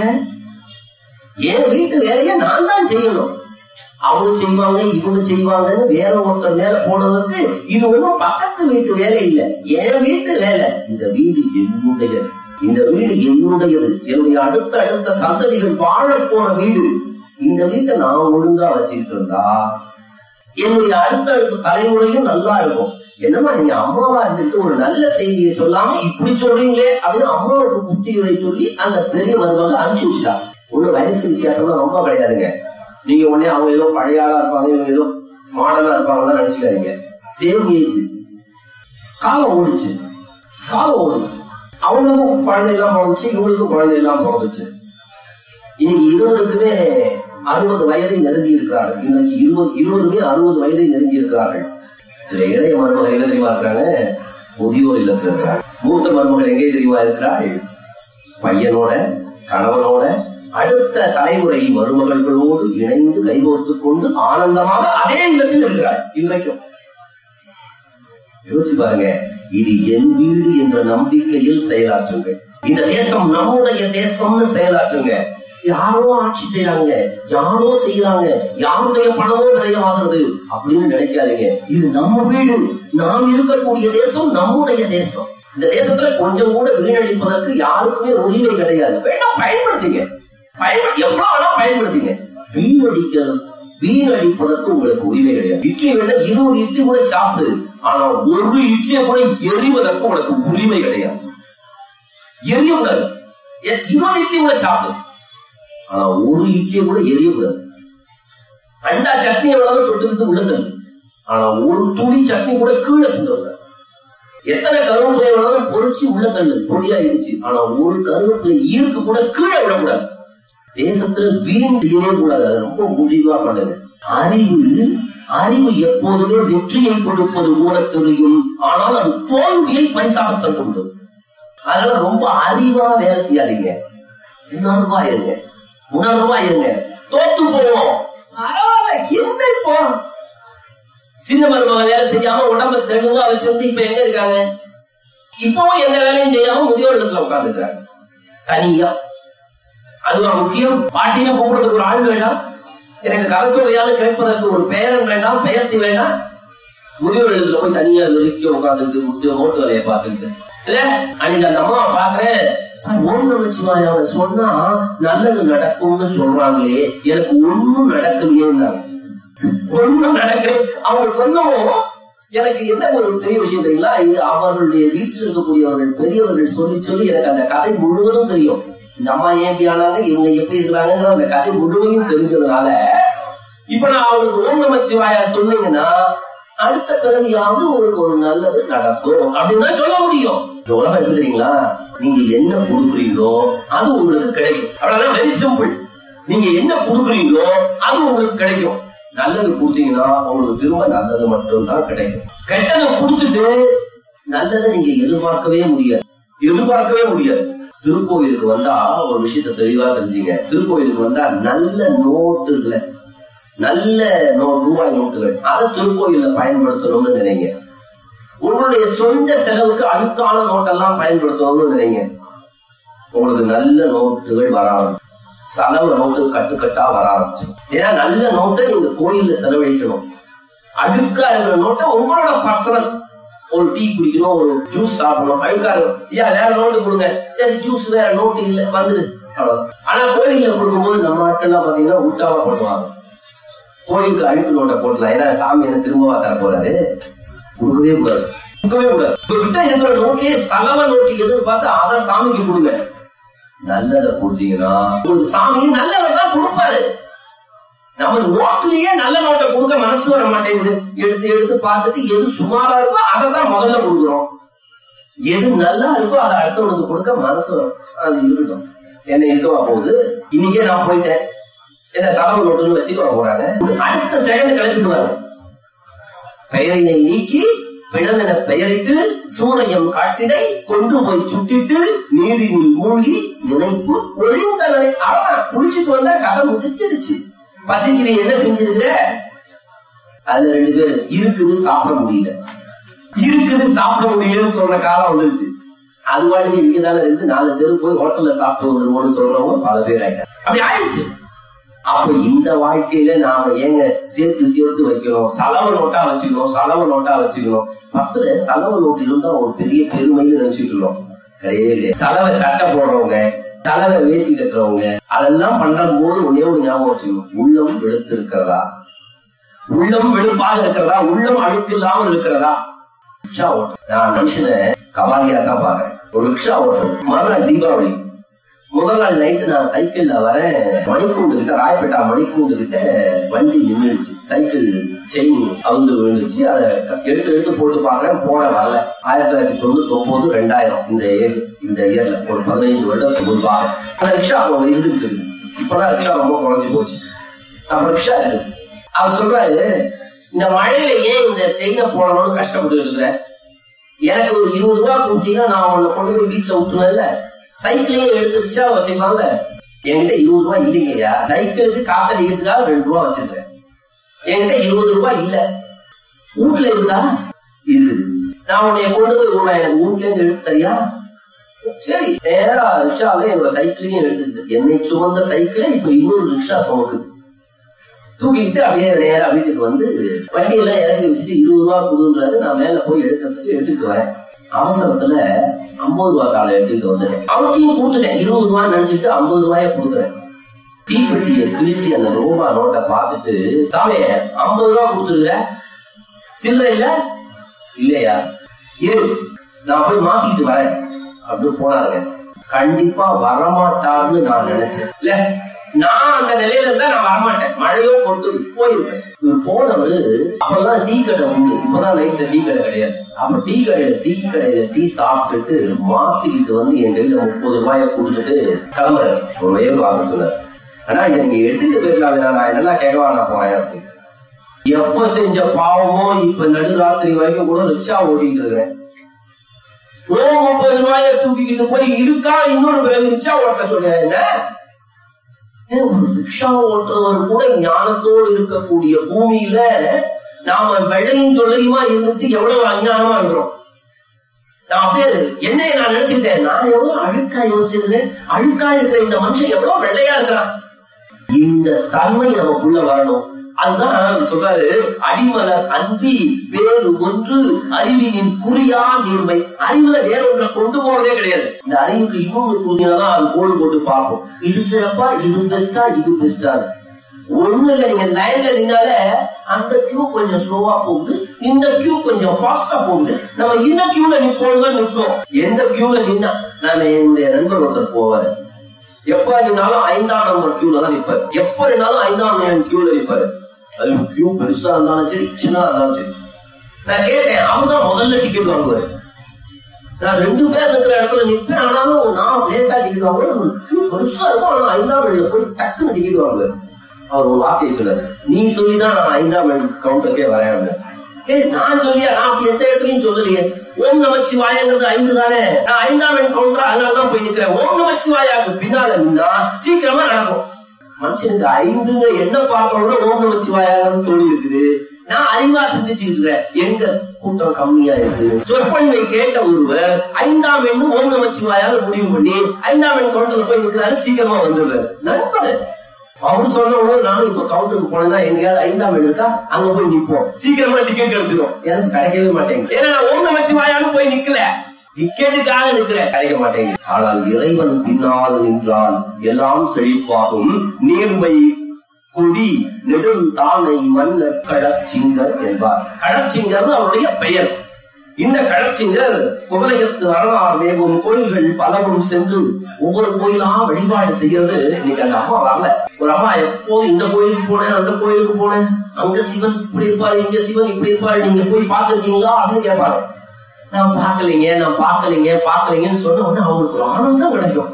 என் வீட்டு வேலையை நான் தான் செய்யணும் அவங்க செய்வாங்க இவங்க செய்வாங்கன்னு வேற ஒருத்தர் மேல போனதுக்கு இது ஒண்ணும் பக்கத்து வீட்டு வேலை இல்ல என் வீட்டு வேலை இந்த வீடு என்னுடையது இந்த வீடு என்னுடையது என்னுடைய அடுத்த அடுத்த சந்ததிகள் வாழ போற வீடு இந்த வீட்டை நான் ஒழுங்கா வச்சுக்கிட்டு இருந்தா என்னுடைய அடுத்த அடுத்த தலைமுறையும் நல்லா இருக்கும் என்னமா நீங்க அம்மாவா இருந்துட்டு ஒரு நல்ல செய்தியை சொல்லாம இப்படி சொல்றீங்களே அப்படின்னு அம்மாவுக்கு புத்தியுரை சொல்லி அந்த பெரிய மருமக அனுப்பிச்சு வச்சுட்டா ஒண்ணு வயசு வித்தியாசம்லாம் ரொம்ப கிடையாதுங்க நீங்க உடனே அவங்க ஏதோ பழைய ஆளா இருப்பாங்க இவங்க ஏதோ மாடலா இருப்பாங்கன்னு நினைச்சுக்காதீங்க சேம் ஏஜ் காலம் ஓடுச்சு காலம் ஓடுச்சு அவங்களுக்கும் குழந்தை எல்லாம் பிறந்துச்சு இவங்களுக்கும் குழந்தை எல்லாம் பிறந்துச்சு இன்னைக்கு இருவருக்குமே அறுபது வயதை நெருங்கி இருக்கிறார்கள் இன்னைக்கு இருபது இருவருமே அறுபது வயதை நெருங்கி இருக்கிறார்கள் இதுல இளைய மருமகள் என்ன தெரியுமா இருக்காங்க முதியோர் இல்லத்துல இருக்கிறார் மூத்த மருமகள் எங்கே தெரியுமா இருக்கிறாள் பையனோட கணவனோட அடுத்த தலைமுறை மருமகள்களோடு இணைந்து கைகோர்த்துக் கொண்டு ஆனந்தமாக அதே இல்லத்தில் இருக்கிறாள் இன்றைக்கும் யோசிச்சு பாருங்க இது என் வீடு என்ற நம்பிக்கையில் செயலாற்றுங்கள் இந்த தேசம் நம்முடைய தேசம்னு செயலாற்றுங்க யாரோ ஆட்சி செய்யறாங்க யாரோ செய்யறாங்க யாருடைய பணமோ விரயமாகிறது அப்படின்னு நினைக்காதீங்க இது நம்ம வீடு நாம் இருக்கக்கூடிய தேசம் நம்முடைய தேசம் இந்த தேசத்துல கொஞ்சம் கூட வீணடிப்பதற்கு யாருக்குமே உரிமை கிடையாது வேண்டாம் பயன்படுத்திங்க பயன்படு எவ்வளவு வேணா பயன்படுத்திங்க வீணடிக்கிறது வீணடிப்பதற்கு உங்களுக்கு உரிமை கிடையாது இட்லி வேணா இருபது இட்லி கூட சாப்பிடு ஆனா ஒரு இட்லியை கூட எறிவதற்கு உனக்கு உரிமை கிடையாது எரியக்கூடாது எ- இருபது இட்லி கூட சாப்பிடு ஆனா ஒரு இட்லியை கூட எரியக்கூடாது அண்டா சட்னி எவ்வளவு தொட்டுக்கிட்டு உள்ள தள்ளு ஆனா ஒரு துளி சட்னி கூட கீழே சிந்தக்கூடாது எத்தனை கருவேப்பிலை வேணாலும் பொறிச்சு உள்ள தள்ளு பொடியா இடிச்சு ஆனா ஒரு கருவேப்பிலை ஈர்க்கு கூட கீழே விடக்கூடாது தேசத்துல வீண் செய்யவே கூடாது அதை ரொம்ப முடிவா பண்ணுங்க அறிவு அறிவு எப்போதுமே வெற்றியை கொடுப்பது போல தெரியும் ஆனால் அது தோல்வியை பரிசாக தந்துவிடும் அதனால ரொம்ப அறிவா வேலை செய்யாதீங்க உணர்வா இருங்க உணர்வா இருங்க தோத்து போவோம் பரவாயில்ல என்ன இப்போ சின்ன மருமக வேலை செய்யாம உடம்ப தெளிவா வச்சிருந்து இப்ப எங்க இருக்காங்க இப்பவும் எந்த வேலையும் செய்யாம முதியோர் இடத்துல உட்கார்ந்து இருக்காங்க தனியா அதுவா முக்கியம் பாட்டின கூப்பிடுறதுக்கு ஒரு ஆள் வேண்டாம் எனக்கு கதை சொல்லையாவது கேட்பதற்கு ஒரு பேரன் வேண்டாம் பெயர்த்தி வேண்டாம் முதியோர் இல்லத்துல போய் தனியா வெறிக்க உட்காந்துட்டு முட்டு ஓட்டு வேலையை பார்த்துக்கிட்டு இல்ல அன்னைக்கு அந்த அம்மா பாக்குறேன் சார் ஓம் நமச்சிவாயாவை சொன்னா நல்லது நடக்கும்னு சொல்றாங்களே எனக்கு ஒண்ணும் நடக்கலையேன்னாங்க ஒண்ணும் நடக்க அவங்க சொன்னவும் எனக்கு என்ன ஒரு பெரிய விஷயம் தெரியுங்களா இது அவர்களுடைய வீட்டில் இருக்கக்கூடியவர்கள் பெரியவர்கள் சொல்லி சொல்லி எனக்கு அந்த கதை முழுவதும் தெரியும் இந்த அம்மா ஏன் இப்படி ஆனாங்க இவங்க எப்படி இருக்கிறாங்கிற அந்த கதை முழுமையும் தெரிஞ்சதுனால இப்ப நான் அவங்களுக்கு ஓம் நமச்சிவாயா சொன்னீங்கன்னா அடுத்த பிறவியாவது உங்களுக்கு ஒரு நல்லது நடக்கும் அப்படின்னு தான் சொல்ல முடியும் இந்த உலகம் எப்படி தெரியுங்களா நீங்க என்ன கொடுக்குறீங்களோ அது உங்களுக்கு கிடைக்கும் அவ்வளவுதான் வெரி சிம்பிள் நீங்க என்ன கொடுக்குறீங்களோ அது உங்களுக்கு கிடைக்கும் நல்லது கொடுத்தீங்கன்னா உங்களுக்கு திரும்ப நல்லது மட்டும் தான் கிடைக்கும் கெட்டதை கொடுத்துட்டு நல்லதை நீங்க எதிர்பார்க்கவே முடியாது எதிர்பார்க்கவே முடியாது திருக்கோயிலுக்கு வந்தா ஒரு விஷயத்த தெளிவா தெரிஞ்சுங்க திருக்கோயிலுக்கு வந்தா நல்ல நோட்டுகளை நல்ல நோ ரூபாய் நோட்டுகள் அதை திருக்கோயில பயன்படுத்தணும்னு நினைங்க உங்களுடைய சொந்த செலவுக்கு அழுக்கான நோட்டெல்லாம் பயன்படுத்தணும்னு நினைங்க உங்களுக்கு நல்ல நோட்டுகள் வர ஆரம்பிச்சு செலவு நோட்டு கட்டுக்கட்டா வர ஆரம்பிச்சு ஏன்னா நல்ல நோட்டை நீங்க கோயில்ல செலவழிக்கணும் அழுக்கா இருக்கிற நோட்டை உங்களோட பர்சனல் ஒரு டீ குடிக்கணும் ஒரு ஜூஸ் சாப்பிடணும் அழுக்கா இருக்கும் ஐயா வேற நோட்டு கொடுங்க சரி ஜூஸ் வேற நோட்டு இல்ல வந்துடு அவ்வளவுதான் ஆனா கோயில்ல கொடுக்கும்போது நம்ம ஆட்கள்லாம் பாத்தீங்கன்னா உல்டாவா பண்ணுவாங்க கோயிலுக்கு அழுக்கு நோட்டை போடலாம் ஏன்னா சாமி என்ன திரும்பவா தர போறாரு கொடுக்கவே கூடாது கொடுக்கவே கூடாது உங்ககிட்ட இருக்கிற நோட்லயே செலவ நோட்டு எதிர்பார்த்து அதை சாமிக்கு கொடுங்க நல்லதை கொடுத்தீங்கன்னா உங்களுக்கு சாமி நல்லதை தான் கொடுப்பாரு நம்ம நோட்லயே நல்ல நோட்டை கொடுக்க மனசு வர மாட்டேங்குது எடுத்து எடுத்து பார்த்துட்டு எது சுமாரா இருக்கோ அதை தான் முதல்ல கொடுக்குறோம் எது நல்லா இருக்கோ அதை அடுத்தவனுக்கு கொடுக்க மனசு வரும் அது இருக்கட்டும் என்ன இருக்கவா போகுது இன்னைக்கே நான் போயிட்டேன் என்ன செலவு நோட்டுன்னு வச்சுட்டு வர போறாங்க அடுத்த செகண்ட் கிளப்பிடுவாங்க பெயரினை நீக்கி பிணமென பெயரிட்டு சூரையம் காட்டிடை கொண்டு போய் சுட்டிட்டு நீரினில் மூழ்கி நினைப்பு ஒழிந்தனரை அவன் குளிச்சுட்டு வந்தா கதை முடிச்சிடுச்சு பசிக்கு நீ என்ன செஞ்சிருக்கிற அதுல ரெண்டு பேர் இருக்குது சாப்பிட முடியல இருக்குது சாப்பிட முடியலன்னு சொல்ற காலம் வந்துருச்சு அது பாட்டுக்கு இங்கதானே இருந்து நாலு தெரு போய் ஹோட்டல்ல சாப்பிட்டு வந்துருவோம்னு சொல்றவங்க பல பேர் ஆயிட்டாங்க அப்படி ஆயிடுச்சு அப்ப இந்த வாழ்க்கையில நாம ஏங்க சேர்த்து சேர்த்து வைக்கணும் செலவு நோட்டா வச்சுக்கணும் செலவு நோட்டா வச்சுக்கணும் ஃபர்ஸ்ட்ல செலவு நோட்டு இருந்தா ஒரு பெரிய பெருமைன்னு நினைச்சிட்டு இருந்தோம் கிடையவே கிடையாது செலவை சட்டை போடுறவங்க தலைவை வேட்டி கட்டுறவங்க அதெல்லாம் பண்ற போது ஒன்னே ஒரு ஞாபகம் வச்சுக்கணும் உள்ளம் வெளுத்து இருக்கிறதா உள்ளம் வெளுப்பாக இருக்கிறதா உள்ளம் அழுக்கு இல்லாமல் இருக்கிறதா ரிக்ஷா ஓட்டம் நான் மனுஷனை கபாலியா தான் பாக்குறேன் ஒரு ரிக்ஷா ஓட்டம் மறுநாள் தீபாவளி முதல் நாள் நைட்டு நான் சைக்கிள்ல வரேன் மணிக்கூண்டு கிட்ட ராயப்பேட்டா மணிக்கூண்டு கிட்ட வண்டி நின்றுடுச்சு சைக்கிள் செயின் அவுந்து விழுந்துச்சு அதை எடுத்து எடுத்து போட்டு பாக்குறேன் போட வரல ஆயிரத்தி தொள்ளாயிரத்தி தொண்ணூத்தி ஒன்பது ரெண்டாயிரம் இந்த இயர் இந்த இயர்ல ஒரு பதினைந்து வருடத்துக்கு முன்பாக அந்த ரிக்ஷா அவங்க இருந்துட்டு இருக்கு இப்பதான் ரிக்ஷா ரொம்ப குறைஞ்சு போச்சு அப்ப ரிக்ஷா இருக்குது அவர் சொல்றாரு இந்த மழையில ஏன் இந்த செயினை போடணும்னு கஷ்டப்பட்டு இருக்கிற எனக்கு ஒரு இருபது ரூபா கொடுத்தீங்கன்னா நான் உன்னை கொண்டு போய் வீட்டுல விட்டுனேன்ல சைக்கிளையே எடுத்து ரிக்ஷா வச்சுக்கலாம்ல என்கிட்ட இருபது ரூபாய் இல்லைங்கய்யா சைக்கிளுக்கு காத்தடிக்கிறதுக்காக ரெண்டு ரூபா வச்சிருக்கேன் என்கிட்ட இருபது ரூபாய் இல்ல வீட்டுல இருக்குதா இருக்குது நான் உன்னைய கொண்டு போய் விடுறேன் எனக்கு வீட்டுல இருந்து எடுத்து தரியா சரி நேரா ரிக்ஷால என்னோட சைக்கிளையும் எடுத்துக்கிட்டு என்னை சுமந்த சைக்கிளை இப்ப இன்னொரு ரிக்ஷா சுமக்குது தூக்கிட்டு அப்படியே நேரா வீட்டுக்கு வந்து வண்டியெல்லாம் இறக்கி வச்சுட்டு இருபது ரூபா கொடுன்றாரு நான் மேல போய் எடுக்கிறதுக்கு எடுத்துட்டு வரேன் அவசரத்துல ஐம்பது ரூபா காலை எடுத்துட்டு வந்துட்டேன் அவர்கிட்டயும் கொடுத்துட்டேன் இருபது ரூபாய் நினைச்சிட்டு ஐம்பது ரூபாய கொடுக்குறேன் தீப்பெட்டியை கிழிச்சு அந்த ரூபா நோட்டை பார்த்துட்டு சாமி ஐம்பது ரூபா கொடுத்துருக்குற சில்லறை இல்ல இல்லையா இரு நான் போய் மாத்திட்டு வரேன் அப்படின்னு போனாருங்க கண்டிப்பா வரமாட்டார்னு நான் நினைச்சேன் இல்ல நான் அந்த நிலையில இருந்தா நான் வரமாட்டேன் மழையோ கொட்டுது போயிருப்பேன் இவர் போனவரு அப்பெல்லாம் டீ கடை உண்டு இப்பதான் நைட்ல டீ கடை கிடையாது அப்ப டீ கடையில டீ கடையில டீ சாப்பிட்டுட்டு மாத்திக்கிட்டு வந்து என் கையில முப்பது ரூபாய கொடுத்துட்டு கிளம்புறாரு ஒரு வயது வாங்க சொன்னார் ஆனா இதை நீங்க எடுத்துட்டு போயிருக்கலாம் நான் என்னெல்லாம் கேட்கவா நான் போறேன் அப்படின்னு எப்ப செஞ்ச பாவமோ இப்ப நடுராத்திரி வரைக்கும் கூட ரிக்ஷா ஓட்டிட்டு இருக்கிறேன் ஓ முப்பது ரூபாய தூக்கிக்கிட்டு போய் இதுக்கா இன்னொரு பிறகு ரிக்ஷா ஓட்ட சொல்ல என்ன ஏன் ஒரு ரிக்ஷா ஓட்டுறவர் கூட ஞானத்தோடு இருக்கக்கூடிய பூமியில நாம வெள்ளையும் சொல்லையுமா இருந்துட்டு எவ்வளவு அஞ்ஞானமா இருக்கிறோம் நான் அப்படியே என்ன நான் நினைச்சுக்கிட்டேன் நான் எவ்வளவு அழுக்கா யோசிச்சிருக்கிறேன் அழுக்கா இருக்கிற இந்த மனுஷன் எவ்வளவு வெள்ளையா இருக்கிறான் இந்த தன்மை நமக்குள்ள வரணும் அதுதான் அவர் சொல்றாரு அடிமலர் அன்றி வேறு ஒன்று அறிவினின் குறியா நீர்மை அறிவுல வேற ஒன்றை கொண்டு போறதே கிடையாது இந்த அறிவுக்கு இன்னொன்று புரிஞ்சாதான் அது கோடு போட்டு பார்ப்போம் இது சிறப்பா இது பெஸ்டா இது பெஸ்டா ஒண்ணு இல்ல நீங்க லைன்ல நின்னால அந்த கியூ கொஞ்சம் ஸ்லோவா போகுது இந்த கியூ கொஞ்சம் ஃபாஸ்டா போகுது நம்ம இந்த கியூல நிப்போம் நிற்கும் எந்த கியூல நின்னா நான் என்னுடைய நண்பர் ஒருத்தர் போவாரு எப்ப நின்னாலும் ஐந்தாம் நம்பர் கியூல தான் நிப்பாரு எப்ப நின்னாலும் ஐந்தாம் நம்பர் கியூல நிப்பாரு அது கியூ பெருசா இருந்தாலும் சரி சின்னதா இருந்தாலும் சரி நான் கேட்டேன் அவர் தான் முதல்ல டிக்கெட் வாங்குவாரு நான் ரெண்டு பேர் இருக்கிற இடத்துல நிப்பேன் ஆனாலும் நான் லேட்டா டிக்கெட் வாங்குவேன் கியூ பெருசா இருக்கும் ஆனா ஐந்தாம் எண்ணில் போய் டக்குன்னு டிக்கெட் வாங்குவாரு அவர் ஒரு வார்த்தையை சொன்னார் நீ சொல்லிதான் நான் ஐந்தாம் எண் கவுண்டருக்கே வரேன் ஏய் நான் சொல்லியா நான் அப்படி எந்த இடத்துலயும் சொல்லலையே ஓம் நமச்சி வாயங்கிறது ஐந்து தானே நான் ஐந்தாம் எண் கவுண்டர் அதனாலதான் போய் நிக்கிறேன் ஓம் நமச்சி வாயாக்கு பின்னால நின்னா சீக்கிரமா நடக்கும் மனுஷனுக்கு ஐந்துங்கிற என்ன பார்க்கணும்னா ஓம் நமச்சி வாயாகன்னு தோணி இருக்குது நான் அறிவா சிந்திச்சுக்கிட்டு இருக்கேன் எங்க கூட்டம் கம்மியா இருக்கு சொற்பொழிவை கேட்ட ஒருவர் ஐந்தாம் எண்ணு ஓம் நமச்சிவாயாக முடிவு பண்ணி ஐந்தாம் எண் கவுண்டர்ல போய் நிக்கிறாரு சீக்கிரமா வந்துடுறாரு நண்பர் அவரு சொன்ன உடனே நானும் இப்ப கவுண்டருக்கு போனேன்னா எங்கேயாவது ஐந்தாம் எண் இருக்கா அங்க போய் நிப்போம் சீக்கிரமா டிக்கெட் கிடைச்சிடும் எனக்கு கிடைக்கவே மாட்டேங்குது ஏன்னா நான் ஓம் நமச்சிவாயாக போய் நிக்கல டிக்கெட்டுக்காக நிக்கிறேன் கிடைக்க மாட்டேங்குது ஆனால் இறைவன் பின்னால் நின்றால் எல்லாம் செழிப்பாகும் நீர்மை கொடி நெடுந்தானை மன்னர் கடற்சிங்கர் என்பார் கடற்சிங்கர் அவருடைய பெயர் இந்த கடற்சிங்கர் புகழையத்து அரணார் மேவும் கோயில்கள் பலவும் சென்று ஒவ்வொரு கோயிலா வழிபாடு செய்யறது இன்னைக்கு அந்த அம்மா வரல ஒரு அம்மா எப்போதும் இந்த கோயிலுக்கு போனேன் அந்த கோயிலுக்கு போனேன் அங்க சிவன் இப்படி இருப்பாரு இங்க சிவன் இப்படி இருப்பாரு நீங்க போய் பார்த்திருக்கீங்களா அப்படின்னு கேட்பாங்க நான் பார்க்கலைங்க நான் பார்க்கலைங்க பார்க்கலைங்கன்னு சொன்ன உடனே அவங்களுக்கு ஒரு ஆனந்தம் கிடைக்கும்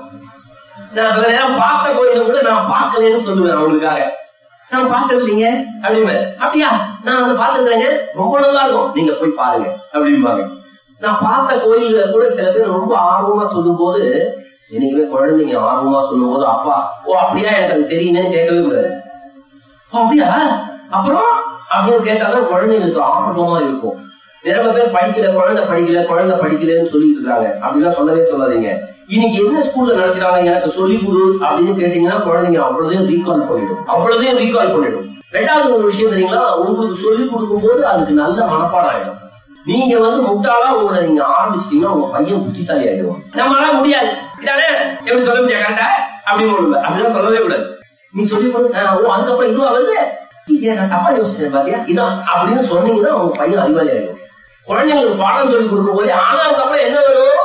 நான் சில நேரம் பார்த்த கோயிலை கூட நான் பார்க்கலன்னு சொல்லுவேன் அவங்களுக்காக நான் பார்த்தது இல்லைங்க அப்படின்னு அப்படியா நான் வந்து பார்த்துக்கிறேங்க ரொம்ப நல்லா இருக்கும் நீங்க போய் பாருங்க அப்படிம்பாங்க நான் பார்த்த கோயில்களை கூட சில பேர் ரொம்ப ஆர்வமா சொல்லும் போது என்னைக்குமே குழந்தைங்க ஆர்வமா சொல்லும் போது அப்பா ஓ அப்படியா எனக்கு அது தெரியுமேன்னு கேட்கவே கூடாது "ஓ, அப்படியா அப்புறம் அப்படின்னு கேட்டாதான் குழந்தைங்களுக்கு ஆர்வமா இருக்கும் நிறைய பேர் படிக்கல குழந்தை படிக்கல குழந்தை படிக்கலன்னு சொல்லிட்டு இருக்காங்க அப்படிலாம் சொல்லவே சொல்லாதீங்க இன்னைக்கு என்ன ஸ்கூல்ல நடக்கிறாங்க எனக்கு சொல்லி கொடு அப்படின்னு கேட்டீங்கன்னா குழந்தைங்க அவ்வளவுதையும் ரீகால் பண்ணிடும் அவ்வளவுதையும் ரீகால் பண்ணிடும் ரெண்டாவது ஒரு விஷயம் தெரியுங்களா உங்களுக்கு சொல்லி கொடுக்கும் போது அதுக்கு நல்ல மனப்பாடம் ஆயிடும் நீங்க வந்து முட்டாளா உங்களை நீங்க ஆரம்பிச்சிட்டீங்கன்னா உங்க பையன் புத்திசாலி ஆயிடுவான் நம்மளால முடியாது இதானே எப்படி சொல்ல முடியாது கரெக்டா அப்படின்னு ஒண்ணு அப்படிதான் சொல்லவே கூடாது நீ சொல்லி கொடு ஆ, ஓ அதுக்கப்புறம் இதுவா வந்து இதை நான் தப்பா யோசிச்சேன் பாத்தியா இதான் அப்படின்னு சொன்னீங்கன்னா உங்க பையன் அறிவாளி ஆயிடும் குழந்தைங்களுக்கு பாடம் சொல்லி கொடுக்கும் போது ஆனா அதுக்கப்புறம் என்ன வரும்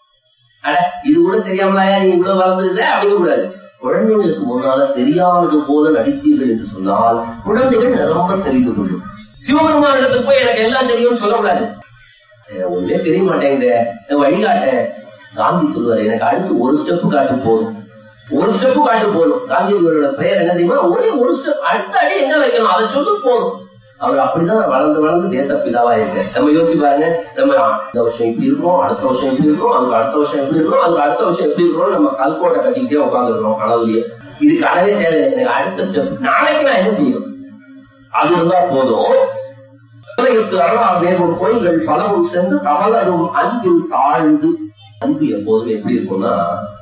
அட இது கூட தெரியாமலாயா நீ இவ்வளவு வளர்ந்துருக்க அப்படிங்க கூடாது குழந்தைங்களுக்கு முன்னால தெரியாதது போல நடித்தீர்கள் என்று சொன்னால் குழந்தைகள் நிரம்ப தெரிந்து கொள்ளும் சிவபெருமான் இடத்துக்கு போய் எனக்கு எல்லாம் தெரியும்னு சொல்லக்கூடாது எனக்கு ஒண்ணுமே தெரிய மாட்டேங்குதே நான் வழிகாட்டேன் காந்தி சொல்லுவாரு எனக்கு அடுத்து ஒரு ஸ்டெப் காட்டு போதும் ஒரு ஸ்டெப் காட்டு போதும் காந்திஜியோட பெயர் என்ன தெரியுமா ஒரே ஒரு ஸ்டெப் அடுத்த அடி எங்க வைக்கணும் அதை சொல்லு போதும் அவர் அப்படிதான் வளர்ந்து வளர்ந்து தேசப்பிதாவா இருக்காரு நம்ம யோசிச்சு பாருங்க நம்ம இந்த வருஷம் இப்படி இருக்கோம் அடுத்த வருஷம் இப்படி இருக்கும் அதுக்கு அடுத்த வருஷம் எப்படி இருக்கும் அதுக்கு அடுத்த வருஷம் எப்படி இருக்கும் நம்ம கல்கோட்டை கட்டிக்கிட்டே உட்காந்துருக்கோம் கனவுலயே இது கனவே தேவையில்லை எனக்கு அடுத்த ஸ்டெப் நாளைக்கு நான் என்ன செய்யணும் அது இருந்தா போதும் உலகத்து அருளாவேவும் கோயில்கள் பலவும் சென்று தவளரும் அன்பில் தாழ்ந்து அன்பு எப்போதும் எப்படி இருக்கும்னா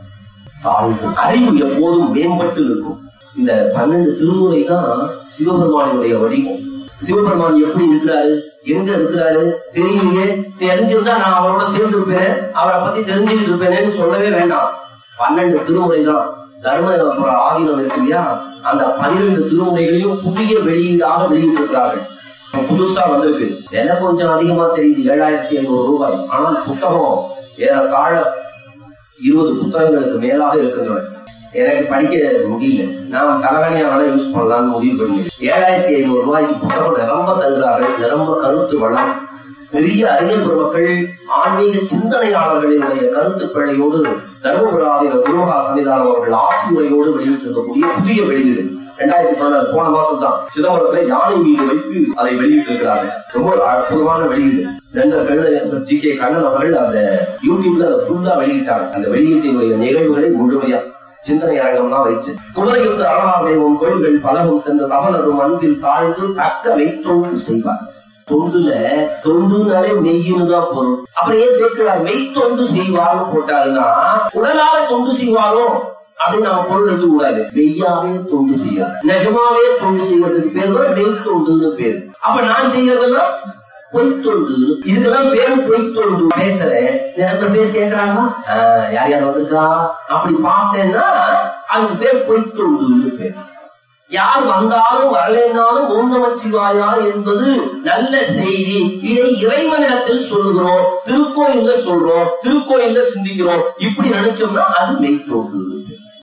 தாழ்ந்து அறிவு எப்போதும் மேம்பட்டு இருக்கும் இந்த பன்னெண்டு திருமுறை தான் சிவபெருமானுடைய வடிவம் சிவபெருமான் எப்படி இருக்கிறாரு எங்க இருக்கிறாரு தெரியலையே தெரிஞ்சிருந்தா நான் அவரோட சேர்ந்து இருப்பேன் அவரை பத்தி தெரிஞ்சுக்கிட்டு இருப்பேனேன்னு சொல்லவே வேண்டாம் பன்னெண்டு திருமுறை தான் தர்மபுர ஆதீனம் இருக்கு இல்லையா அந்த பன்னிரண்டு திருமுறைகளையும் புதிய வெளியீடாக வெளியிட்டிருக்கிறார்கள் இப்ப புதுசா வந்திருக்கு விலை கொஞ்சம் அதிகமா தெரியுது ஏழாயிரத்தி ஐநூறு ரூபாய் ஆனால் புத்தகம் ஏறத்தாழ இருபது புத்தகங்களுக்கு மேலாக இருக்கின்றன எனக்கு படிக்க முடியல நான் கலகனியா வேலை யூஸ் பண்ணலாம்னு முடிவு பண்ணி ஏழாயிரத்தி ஐநூறு ரூபாய்க்கு புத்தகம் நிரம்ப தருகிறார்கள் நிரம்ப கருத்து வளம் பெரிய அறிஞர் பெருமக்கள் ஆன்மீக சிந்தனையாளர்களினுடைய கருத்து பிழையோடு தர்மபுர ஆதீன குருமகா சன்னிதானம் அவர்கள் ஆசிரியரையோடு வெளியிட்டிருக்கக்கூடிய புதிய வெளியீடு ரெண்டாயிரத்தி பதினாறு போன மாசம் தான் சிதம்பரத்துல யானை மீது வைத்து அதை வெளியிட்டிருக்கிறார்கள் ரொம்ப ஒரு அற்புதமான வெளியீடு நண்பர் கழுத ஜி கே கண்ணன் அவர்கள் அந்த யூடியூப்ல அதை ஃபுல்லா வெளியிட்டாங்க அந்த வெளியீட்டினுடைய நிகழ்வுகளை முழுமையா சிந்தனை அரங்கம்லாம் வச்சு குமரகுப்த அரணாலயம் கோயில்கள் பலவும் சென்று தமிழரும் அன்பில் தாழ்ந்து தக்க வைத்தொண்டு செய்வார் தொண்டுல தொண்டுனாலே மெய்யின்னு தான் பொருள் அப்புறம் ஏன் சேர்க்கிறார் மெய்த்தொண்டு செய்வார்னு போட்டாருன்னா உடலால தொண்டு செய்வாரோ அப்படின்னு நம்ம பொருள் எடுக்க கூடாது மெய்யாவே தொண்டு செய்யறது நிஜமாவே தொண்டு செய்யறதுக்கு பேர் தான் மெய் தொண்டுன்னு பேரு அப்ப நான் செய்யறதெல்லாம் பொய்த்தொண்டு இதுக்கெல்லாம் பேரு பொய்த்தொண்டு பேசுறேன் நிறைய பேர் கேட்கறாங்களா ஆஹ், யார் யார் வந்திருக்கா அப்படி பார்த்தேன்னா அதுக்கு பேர் பொய்த்தொண்டுன்னு பேர் யார் வந்தாலும் வரலைன்னாலும் ஓம் நமச்சிவாயா என்பது நல்ல செய்தி இதை இறைவனிடத்தில் சொல்லுகிறோம் திருக்கோயில்ல சொல்றோம் திருக்கோயில்ல சிந்திக்கிறோம் இப்படி நினைச்சோம்னா அது மெய்த்தோண்டு